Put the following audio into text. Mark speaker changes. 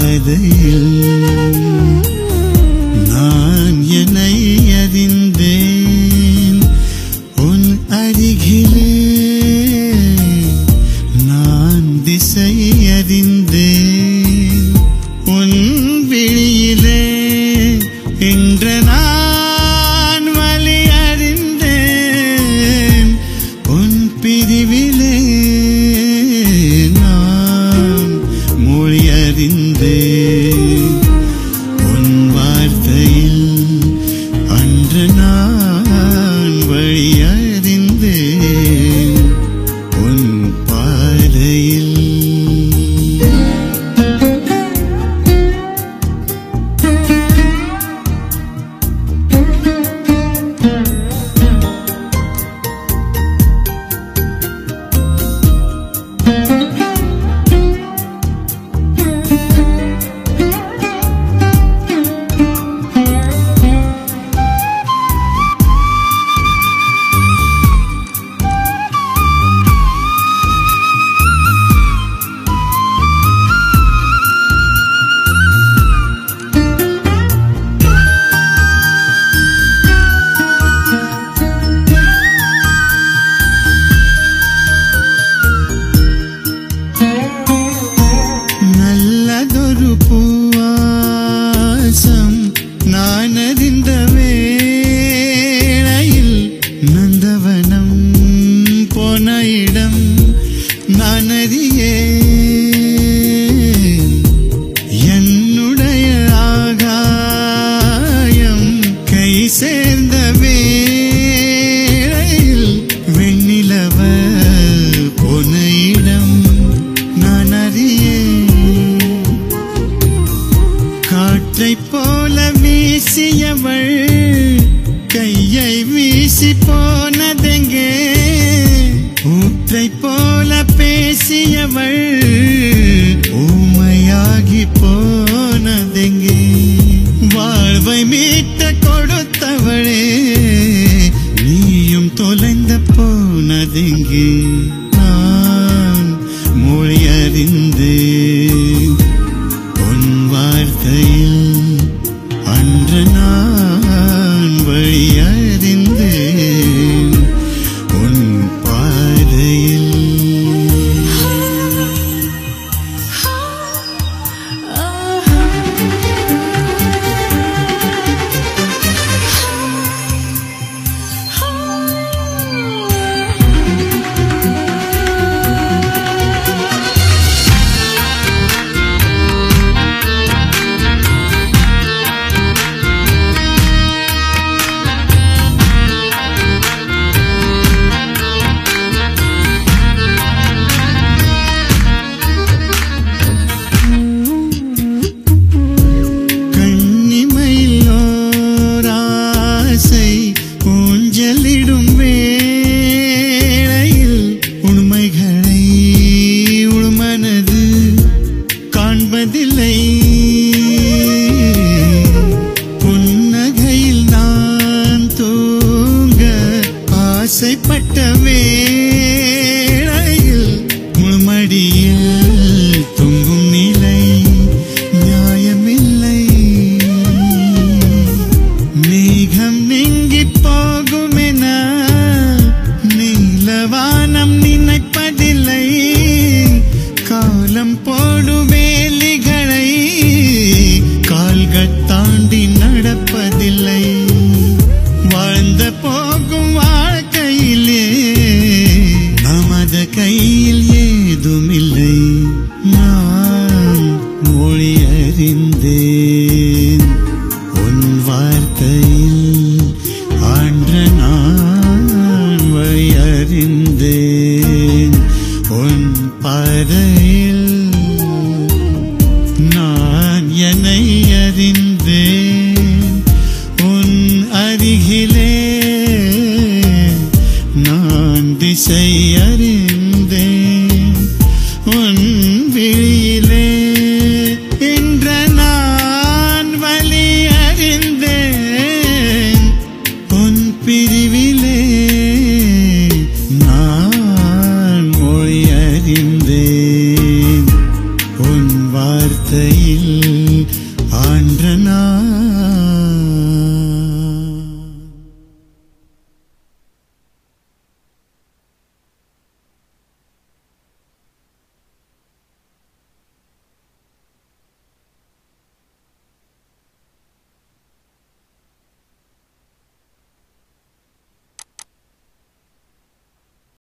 Speaker 1: பாதையில் நான் என்னை அறிந்தேன் உன் அருகிலே நான் திசை அறிந்தேன் உன் விழியிலே இன்று நான் வழி அறிந்தேன் உன் பிரிவிலே நான் மொழி அறிந்தேன் உன் வார்த்தையில் அன்று நான் வழி அறிந்தேன் உன் பாதையில் നല്ലതൊരു പൂവാസം നാനതിന്ത വേളയിൽ നന്ദവനം പോന ഇടം നാനറിയേ என்னுடைய ஆகாயம் கை சேர்ந்த வேளையில் வெண்ணிலவ போன இடம் நான் அறியேன் காற்றைப் போல வீசியவள் கையை வீசி போனதெங்கே ஊற்றைப் போல பேசியவள் ஊமையாகி போனதெங்கே வாழ்வை மீட்ட கொடுத்தவளே நீயும் தொலைந்த போனதெங்கே நான் மொழி அறிந்தேன் உன் வார்த்தையில் அன்று நான் வழி அறிந்தேன் உன் பாதையில் கண்ணிமையிலோராசை ஊஞ்சலிடும் வேளையில் உண்மைகளை உள்மனது காண்பதில்லை புன்னகையில் நான் தூங்க ஆசைப்பட்ட வேளையில் முழுமடியில் தூங்கும் நிலை நியாயமில்லை மேகம் நீங்கி போகுமென நீலவானம் நினைப்பதில்லை காலம் போடும் வேலிகளை கால்கள் தாண்டி நடப்பதில்லை வாழ்ந்த போகும் வாழ்க்கையிலே நமது கையில் ஏதுமில்லை நான் மொழி அறிந்தேன்